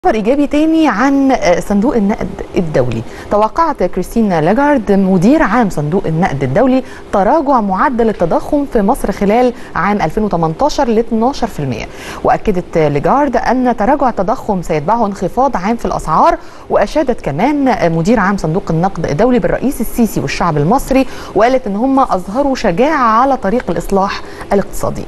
خبر ايجابي تاني عن صندوق النقد الدولي توقعت كريستين لاجارد مدير عام صندوق النقد الدولي تراجع معدل التضخم في مصر خلال عام 2018 ل 12% واكدت لاجارد ان تراجع التضخم سيتبعه انخفاض عام في الاسعار واشادت كمان مدير عام صندوق النقد الدولي بالرئيس السيسي والشعب المصري وقالت ان هم اظهروا شجاعه على طريق الاصلاح الاقتصادي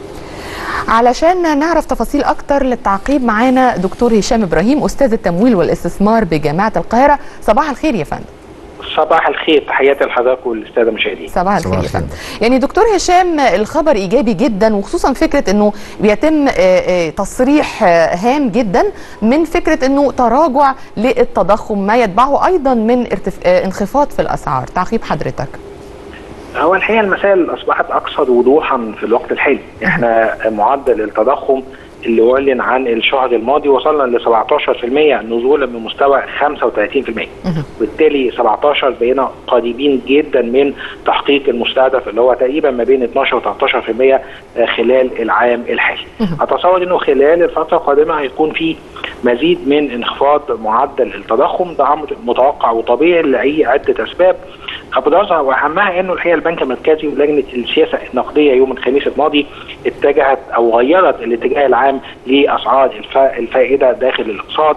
علشان نعرف تفاصيل اكتر للتعقيب معانا دكتور هشام ابراهيم استاذ التمويل والاستثمار بجامعه القاهره صباح الخير يا فندم صباح الخير تحياتي لحضرتك والساده المشاهدين صباح الخير يا فندم يعني دكتور هشام الخبر ايجابي جدا وخصوصا فكره انه بيتم تصريح هام جدا من فكره انه تراجع للتضخم ما يتبعه ايضا من ارتف... انخفاض في الاسعار تعقيب حضرتك هو الحقيقه المسائل اصبحت اكثر وضوحا في الوقت الحالي احنا معدل التضخم اللي اعلن عن الشهر الماضي وصلنا ل 17% نزولا من مستوى 35% وبالتالي 17 بقينا قريبين جدا من تحقيق المستهدف اللي هو تقريبا ما بين 12 و 13% خلال العام الحالي. اتصور انه خلال الفتره القادمه هيكون في مزيد من انخفاض معدل التضخم ده امر متوقع وطبيعي لاي عده اسباب ابرزها واهمها انه الحقيقه البنك المركزي ولجنه السياسه النقديه يوم الخميس الماضي اتجهت او غيرت الاتجاه العام لاسعار الفائده داخل الاقتصاد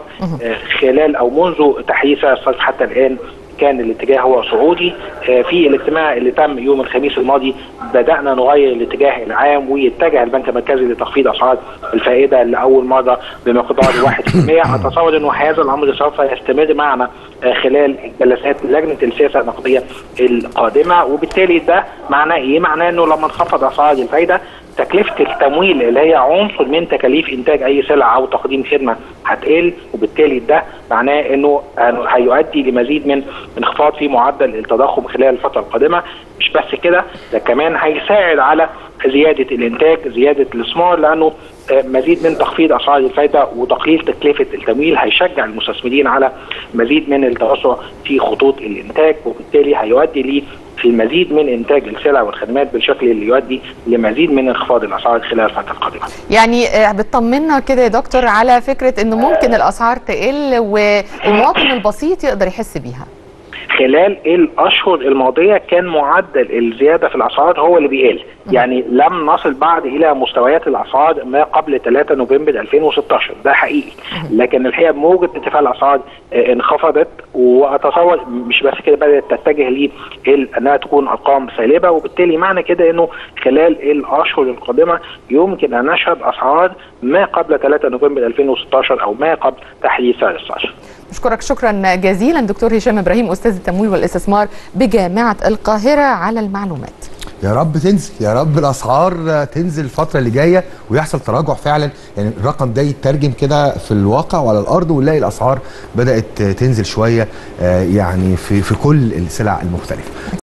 خلال او منذ تحديث الصرف حتى الان كان الاتجاه هو صعودي في الاجتماع اللي تم يوم الخميس الماضي بدانا نغير الاتجاه العام ويتجه البنك المركزي لتخفيض اسعار الفائده لاول مره بمقدار 1% اتصور انه هذا الامر سوف يستمر معنا خلال جلسات لجنه السياسه النقديه القادمه وبالتالي ده معناه ايه؟ معناه انه لما نخفض اسعار الفائده تكلفه التمويل اللي هي عنصر من تكاليف انتاج اي سلعه او تقديم خدمه هتقل وبالتالي ده معناه انه هيؤدي لمزيد من انخفاض في معدل التضخم خلال الفتره القادمه مش بس كده ده كمان هيساعد على زياده الانتاج زياده الاستثمار لانه مزيد من تخفيض اسعار الفائده وتقليل تكلفه التمويل هيشجع المستثمرين على مزيد من التوسع في خطوط الانتاج وبالتالي هيؤدي لي في المزيد من انتاج السلع والخدمات بالشكل اللي يؤدي لمزيد من انخفاض الاسعار خلال الفتره القادمه. يعني بتطمنا كده يا دكتور على فكره انه ممكن الاسعار تقل والمواطن البسيط يقدر يحس بيها. خلال الاشهر الماضيه كان معدل الزياده في الاسعار هو اللي بيقل يعني لم نصل بعد الى مستويات الاسعار ما قبل 3 نوفمبر 2016 ده حقيقي لكن الحقيقه موجه ارتفاع الاسعار انخفضت واتصور مش بس كده بدات تتجه لي انها تكون ارقام سالبه وبالتالي معنى كده انه خلال الاشهر القادمه يمكن ان نشهد اسعار ما قبل 3 نوفمبر 2016 او ما قبل تحديث سعر الصرف أشكرك شكرا جزيلا دكتور هشام إبراهيم أستاذ التمويل والاستثمار بجامعة القاهرة على المعلومات يا رب تنزل يا رب الاسعار تنزل الفتره اللي جايه ويحصل تراجع فعلا يعني الرقم ده يترجم كده في الواقع وعلى الارض ونلاقي الاسعار بدات تنزل شويه يعني في في كل السلع المختلفه